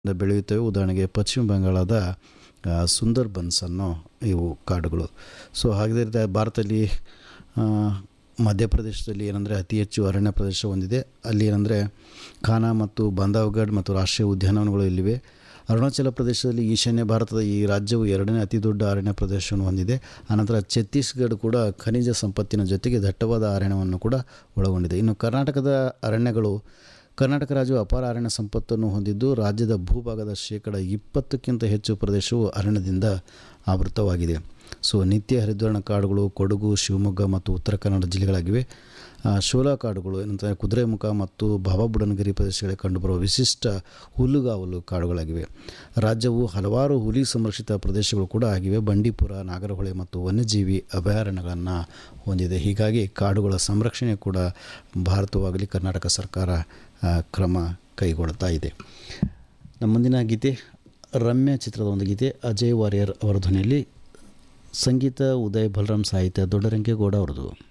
ಬೆಳೆಯುತ್ತವೆ ಉದಾಹರಣೆಗೆ ಪಶ್ಚಿಮ ಬಂಗಾಳದ ಆ, ಸುಂದರ್ಬನ್ಸ್ ಅನ್ನೋ ಇವು ಕಾಡುಗಳು ಸೊ ಹಾಗಿದ್ರೆ ಭಾರತದಲ್ಲಿ ಆ, ಮಧ್ಯಪ್ರದೇಶದಲ್ಲಿ ಏನಂದರೆ ಅತಿ ಹೆಚ್ಚು ಅರಣ್ಯ ಪ್ರದೇಶ ಹೊಂದಿದೆ ಅಲ್ಲಿ ಏನಂದರೆ ಖಾನಾ ಮತ್ತು ಬಾಂಧವಗಢ್ ಮತ್ತು ರಾಷ್ಟ್ರೀಯ ಉದ್ಯಾನವನಗಳು ಇಲ್ಲಿವೆ ಅರುಣಾಚಲ ಪ್ರದೇಶದಲ್ಲಿ ಈಶಾನ್ಯ ಭಾರತದ ಈ ರಾಜ್ಯವು ಎರಡನೇ ಅತಿ ದೊಡ್ಡ ಅರಣ್ಯ ಪ್ರದೇಶವನ್ನು ಹೊಂದಿದೆ ಅನಂತರ ಛತ್ತೀಸ್ಗಢ ಕೂಡ ಖನಿಜ ಸಂಪತ್ತಿನ ಜೊತೆಗೆ ದಟ್ಟವಾದ ಅರಣ್ಯವನ್ನು ಕೂಡ ಒಳಗೊಂಡಿದೆ ಇನ್ನು ಕರ್ನಾಟಕದ ಅರಣ್ಯಗಳು ಕರ್ನಾಟಕ ರಾಜ್ಯವು ಅಪಾರ ಅರಣ್ಯ ಸಂಪತ್ತನ್ನು ಹೊಂದಿದ್ದು ರಾಜ್ಯದ ಭೂಭಾಗದ ಶೇಕಡ ಇಪ್ಪತ್ತಕ್ಕಿಂತ ಹೆಚ್ಚು ಪ್ರದೇಶವು ಅರಣ್ಯದಿಂದ ಆವೃತವಾಗಿದೆ ಸೊ ನಿತ್ಯ ಹರಿದ್ವರ್ಣ ಕಾಡುಗಳು ಕೊಡಗು ಶಿವಮೊಗ್ಗ ಮತ್ತು ಉತ್ತರ ಕನ್ನಡ ಜಿಲ್ಲೆಗಳಾಗಿವೆ ಆ, ಶೋಲಾ ಕಾಡುಗಳು ಏನಂತಂದರೆ ಕುದುರೆಮುಖ ಮತ್ತು ಬಾಬಾಬುಡನಗಿರಿ ಪ್ರದೇಶಗಳಲ್ಲಿ ಕಂಡುಬರುವ ವಿಶಿಷ್ಟ ಹುಲ್ಲುಗಾವಲು ಕಾಡುಗಳಾಗಿವೆ ರಾಜ್ಯವು ಹಲವಾರು ಹುಲಿ ಸಂರಕ್ಷಿತ ಪ್ರದೇಶಗಳು ಕೂಡ ಆಗಿವೆ ಬಂಡೀಪುರ ನಾಗರಹೊಳೆ ಮತ್ತು ವನ್ಯಜೀವಿ ಅಭಯಾರಣ್ಯಗಳನ್ನು ಹೊಂದಿದೆ ಹೀಗಾಗಿ ಕಾಡುಗಳ ಸಂರಕ್ಷಣೆ ಕೂಡ ಭಾರತವಾಗಲಿ ಕರ್ನಾಟಕ ಸರ್ಕಾರ ಆ, ಕ್ರಮ ಕೈಗೊಳ್ತಾ ಇದೆ ನಮ್ಮ ಮುಂದಿನ ಗೀತೆ ರಮ್ಯ ಚಿತ್ರದ ಒಂದು ಗೀತೆ ಅಜಯ್ ವಾರಿಯರ್ ಅವರ ಧ್ವನಿಯಲ್ಲಿ ಸಂಗೀತ ಉದಯ್ ಬಲರಾಮ್ ಸಾಹಿತ್ಯ ದೊಡ್ಡರಂಗೇಗೌಡ ಅವರದು